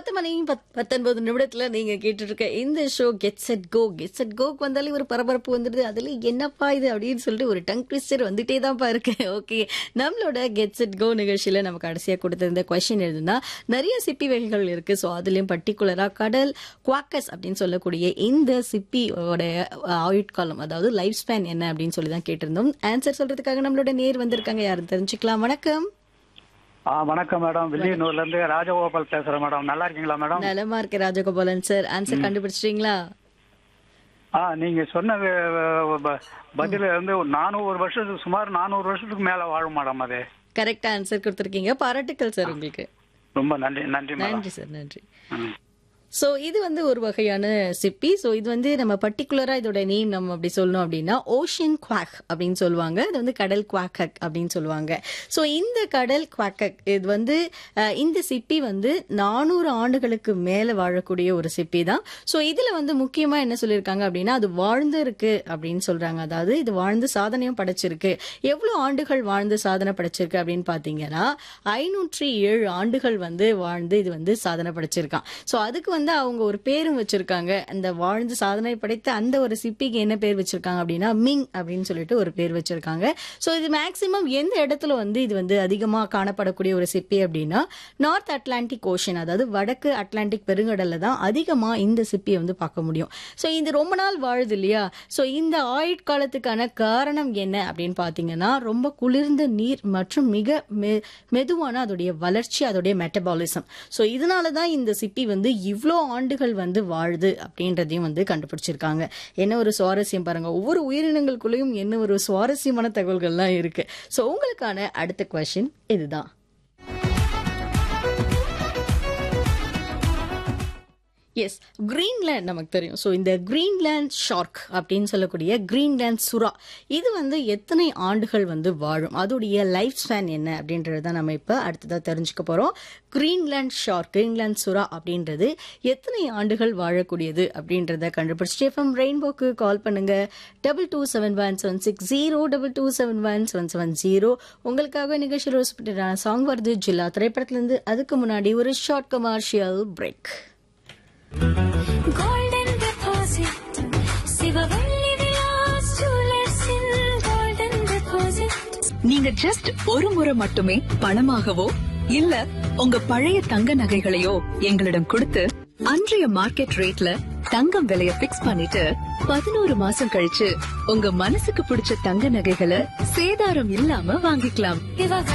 பத்து மணி பத்- பத்தொன்பது நிமிடத்துல நீங்க கேட்டுட்டு இருக்க இந்த show get set go get set கோக்கு வந்தாலே ஒரு பரபரப்பு வந்துடுது அதுல என்னப்பா இது அப்படின்னு சொல்லிட்டு ஒரு டங் ட்விஸ்டர் வந்துட்டே தான்ப்பா இருக்கு ஓகே நம்மளோட கெட் செட் கோ நிகழ்ச்சியில நம்ம கடைசியா கொடுத்திருந்த கொஸ்டின் எழுதுனா நிறைய சிப்பி வகைகள் இருக்கு ஸோ அதுலயும் பர்டிகுலரா கடல் குவாக்கஸ் அப்படின்னு சொல்லக்கூடிய இந்த சிப்பியோட ஆயுட்காலம் அதாவது லைஃப் ஸ்பேன் என்ன அப்படின்னு சொல்லி தான் கேட்டிருந்தோம் ஆன்சர் சொல்றதுக்காக நம்மளோட நேர் வந்திருக்காங்க யாரும் தெரிஞ்சுக்கலாம் வணக்கம் ஆ வணக்கம் மேடம் வில்லியனூர்ல இருந்து ராஜகோபால் பேசுறேன் மேடம் நல்லா இருக்கீங்களா மேடம் நலமா இருக்கு ராஜகோபாலன் சார் ஆன்சர் கண்டுபிடிச்சிட்டீங்களா ஆ நீங்க சொன்ன அஹ், ப- பதில வந்து ஒரு நானூறு வருஷத்துக்கு சுமார் நானூறு வருஷத்துக்கு மேல வாழும் மேடம் அது கரெக்டா ஆன்சர் கொடுத்துருக்கீங்க பாராட்டுக்கள் சார் உங்களுக்கு ரொம்ப நன்றி நன்றி மேடம் நன்றி சார் நன்றி ம். ஸோ இது வந்து ஒரு வகையான சிப்பி ஸோ இது வந்து நம்ம பர்டிகுலராக இதோட நேம் நம்ம அப்படி சொல்லணும் அப்படின்னா ஓஷன் குவாக் அப்படின்னு சொல்லுவாங்க இது வந்து கடல் குவாக்கக் அப்படின்னு சொல்லுவாங்க ஸோ இந்த கடல் குவாக்கக் இது வந்து அஹ், இந்த சிப்பி வந்து நானூறு ஆண்டுகளுக்கு மேலே வாழக்கூடிய ஒரு சிப்பி தான் ஸோ இதில் வந்து முக்கியமாக என்ன சொல்லியிருக்காங்க அப்படின்னா அது வாழ்ந்து இருக்கு அப்படின்னு சொல்றாங்க அதாவது இது வாழ்ந்து சாதனையும் படைச்சிருக்கு எவ்வளோ ஆண்டுகள் வாழ்ந்து சாதனை படைச்சிருக்கு அப்படின்னு பார்த்தீங்கன்னா ஐநூற்றி ஏழு ஆண்டுகள் வந்து வாழ்ந்து இது வந்து சாதனை படைச்சிருக்கான் ஸோ அதுக்கு வந்து அவங்க ஒரு பேரும் வச்சிருக்காங்க அந்த வாழ்ந்து சாதனை படைத்த அந்த ஒரு சிப்பிக்கு என்ன பேர் வச்சிருக்காங்க அப்படின்னா மிங் அப்படின்னு சொல்லிட்டு ஒரு பேர் வச்சிருக்காங்க ஸோ இது மேக்சிமம் எந்த இடத்துல வந்து இது வந்து அதிகமாக காணப்படக்கூடிய ஒரு சிப்பி அப்படின்னா நார்த் அட்லாண்டிக் ஓஷன் அதாவது வடக்கு அட்லாண்டிக் பெருங்கடல்ல தான் அதிகமாக இந்த சிப்பியை வந்து பார்க்க முடியும் ஸோ இது ரொம்ப நாள் வாழுது இல்லையா ஸோ இந்த ஆயுட்காலத்துக்கான காரணம் என்ன அப்படின்னு பார்த்தீங்கன்னா ரொம்ப குளிர்ந்த நீர் மற்றும் மிக மெ- மெதுவான அதோடைய வளர்ச்சி அதோடைய மெட்டபாலிசம் ஸோ இதனால தான் இந்த சிப்பி வந்து இவ்வளோ ஆண்டுகள் வந்து வாழுது அப்படின்றதையும் வந்து கண்டுபிடிச்சிருக்காங்க என்ன ஒரு சுவாரஸ்யம் பாருங்க ஒவ்வொரு உயிரினங்களுக்குள்ளேயும் என்ன ஒரு சுவாரஸ்யமான தகவல்கள்லாம் இருக்கு ஸோ உங்களுக்கான அடுத்த கொஸ்டின் இதுதான் எஸ் கிரீன்லேண்ட் நமக்கு தெரியும் ஸோ இந்த கிரீன்லேண்ட் ஷார்க் அப்படின்னு சொல்லக்கூடிய கிரீன்லேண்ட் சுறா இது வந்து எத்தனை ஆண்டுகள் வந்து வாழும் அதோடைய லைஃப் ஸ்பேன் என்ன அப்படின்றத நம்ம இப்போ அடுத்ததாக தெரிஞ்சுக்க போகிறோம் கிரீன்லேண்ட் ஷார்க் கிரீன்லேண்ட் சுறா அப்படின்றது எத்தனை ஆண்டுகள் வாழக்கூடியது அப்படின்றத கண்டுபிடிச்சிட்டு எஃப்எம் ரெயின்போக்கு கால் பண்ணுங்க double two seven one seven six zero double two seven one seven seven zero உங்களுக்காக நிகழ்ச்சியில் ஒரு சாங் வருது ஜில்லா திரைப்படத்துலேருந்து அதுக்கு முன்னாடி ஒரு short commercial break Golden deposit. Sivavalli Vilas ஜுவல்லர்ஸின் golden deposit. நீங்க ஜஸ்ட் ஒரு முறை மட்டுமே பணமாகவோ இல்ல உங்க பழைய தங்க நகைகளையோ எங்களிடம் கொடுத்து அன்றைய மார்க்கெட் ரேட்ல தங்கம் விலைய பிக்ஸ் பண்ணிட்டு பதினோரு மாசம் கழிச்சு உங்க மனசுக்கு பிடிச்ச தங்க நகைகளை சேதாரம் இல்லாம வாங்கிக்கலாம் சிவவள்ளி